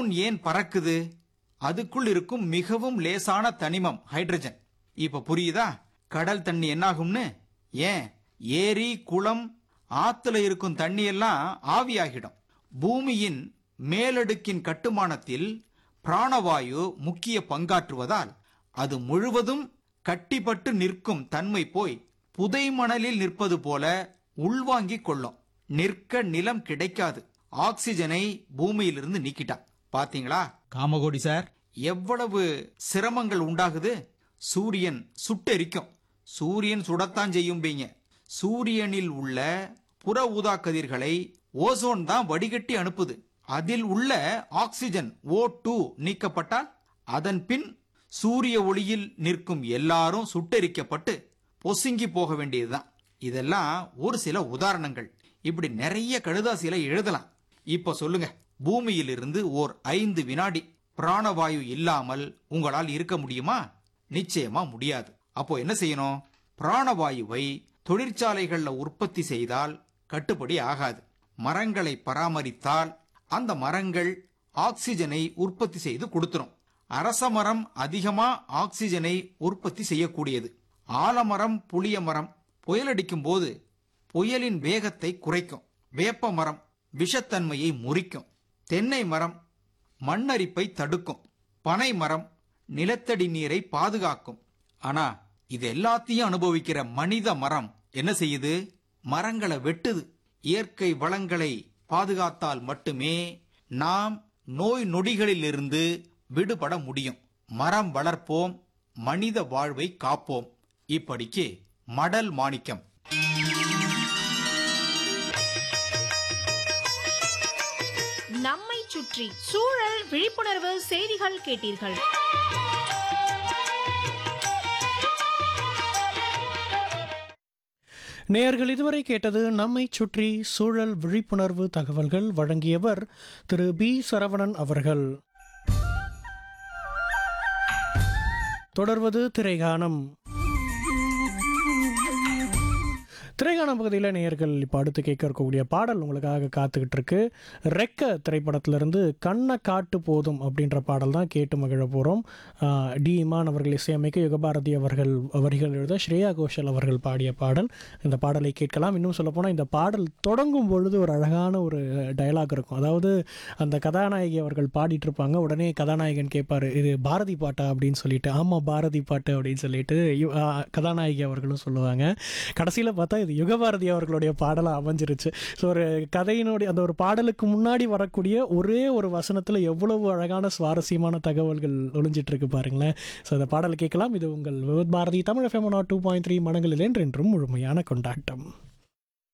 balloon ஏன் பறக்குது அதுக்குள் இருக்கும் மிகவும் லேசான தனிமம் ஹைட்ரஜன் இப்ப புரியுதா கடல் தண்ணி என்னாகும்னு ஏன் ஏரி குளம் ஆத்துல இருக்கும் தண்ணி எல்லாம் ஆவியாகிடும் பூமியின் மேலடுக்கின் கட்டுமானத்தில் பிராணவாயு முக்கிய பங்காற்றுவதால் அது முழுவதும் கட்டிப்பட்டு நிற்கும் தன்மை போய் புதை மணலில் நிற்பது போல உள்வாங்கிக் கொள்ளும் நிற்க நிலம் கிடைக்காது ஆக்சிஜனை பூமியிலிருந்து நீக்கிட்டான் பாத்தீங்களா காமகோடி சார் எவ்வளவு சிரமங்கள் உண்டாகுது சூரியன் சுட்டெரிக்கும் சூரியன் சுடத்தான் செய்யும்பீங்க சூரியனில் உள்ள புற ஊதா கதிர்களை ஓசோன் தான் வடிகட்டி அனுப்புது அதில் உள்ள ஆக்சிஜன் ஓ டூ நீக்கப்பட்டால் அதன் பின் சூரிய ஒளியில் நிற்கும் எல்லாரும் சுட்டெரிக்கப்பட்டு பொசுங்கி போக வேண்டியதுதான் இதெல்லாம் ஒரு சில உதாரணங்கள் இப்படி நிறைய கழுதாசில எழுதலாம் இப்ப சொல்லுங்க பூமியிலிருந்து ஓர் ஐந்து வினாடி பிராணவாயு இல்லாமல் உங்களால் இருக்க முடியுமா நிச்சயமா முடியாது அப்போ என்ன செய்யணும் பிராணவாயுவை தொழிற்சாலைகள்ல உற்பத்தி செய்தால் கட்டுப்படி ஆகாது மரங்களை பராமரித்தால் அந்த மரங்கள் ஆக்சிஜனை உற்பத்தி செய்து கொடுத்துரும் அரச மரம் அதிகமா ஆக்சிஜனை உற்பத்தி செய்யக்கூடியது ஆலமரம் புளிய மரம் புயலடிக்கும் போது புயலின் வேகத்தை குறைக்கும் வேப்ப மரம் விஷத்தன்மையை முறிக்கும் தென்னை மரம் மண்ணரிப்பை தடுக்கும் பனை மரம் நிலத்தடி நீரை பாதுகாக்கும் ஆனா இது எல்லாத்தையும் அனுபவிக்கிற மனித மரம் என்ன செய்யுது மரங்களை வெட்டுது இயற்கை வளங்களை பாதுகாத்தால் மட்டுமே நாம் நோய் நொடிகளிலிருந்து விடுபட முடியும் மரம் வளர்ப்போம் மனித வாழ்வை காப்போம் இப்படிக்கு மடல் மாணிக்கம் நம்மை சுற்றி சூழல் விழிப்புணர்வு செய்திகள் கேட்டீர்கள் நேயர்கள் இதுவரை கேட்டது நம்மை சுற்றி சூழல் விழிப்புணர்வு தகவல்கள் வழங்கியவர் திரு பி சரவணன் அவர்கள் தொடர்வது திரைகானம் திரைகானம் பகுதியில் நேயர்கள் இப்போ அடுத்து கேட்க இருக்கக்கூடிய பாடல் உங்களுக்காக காத்துக்கிட்டு இருக்கு ரெக்க திரைப்படத்திலிருந்து கண்ணை காட்டு போதும் அப்படின்ற பாடல் தான் கேட்டு மகிழ போகிறோம் டி இமான் அவர்கள் இசையமைக்க யுகபாரதி அவர்கள் வரிகள் எழுத ஸ்ரேயா கோஷல் அவர்கள் பாடிய பாடல் இந்த பாடலை கேட்கலாம் இன்னும் சொல்லப்போனால் இந்த பாடல் தொடங்கும் பொழுது ஒரு அழகான ஒரு டயலாக் இருக்கும் அதாவது அந்த கதாநாயகி அவர்கள் பாடிட்டு இருப்பாங்க உடனே கதாநாயகன் கேட்பார் இது பாரதி பாட்டா அப்படின்னு சொல்லிட்டு ஆமாம் பாரதி பாட்டு அப்படின்னு சொல்லிட்டு யு- ஆ, கதாநாயகி அவர்களும் சொல்லுவாங்க கடைசியில் பார்த்தா இது யுகபாரதி அவர்களுடைய பாடலாக அமைஞ்சிருச்சு ஸோ ஒரு கதையினுடைய அந்த ஒரு பாடலுக்கு முன்னாடி வரக்கூடிய ஒரே ஒரு வசனத்தில் எவ்வளவு அழகான சுவாரஸ்யமான தகவல்கள் ஒளிஞ்சிட்டு இருக்கு பாருங்களேன் ஸோ அந்த பாடல் கேட்கலாம் இது உங்கள் Vividh Bharati Tamil FM two point three மனங்களில் என்றென்றும் முழுமையான கொண்டாட்டம்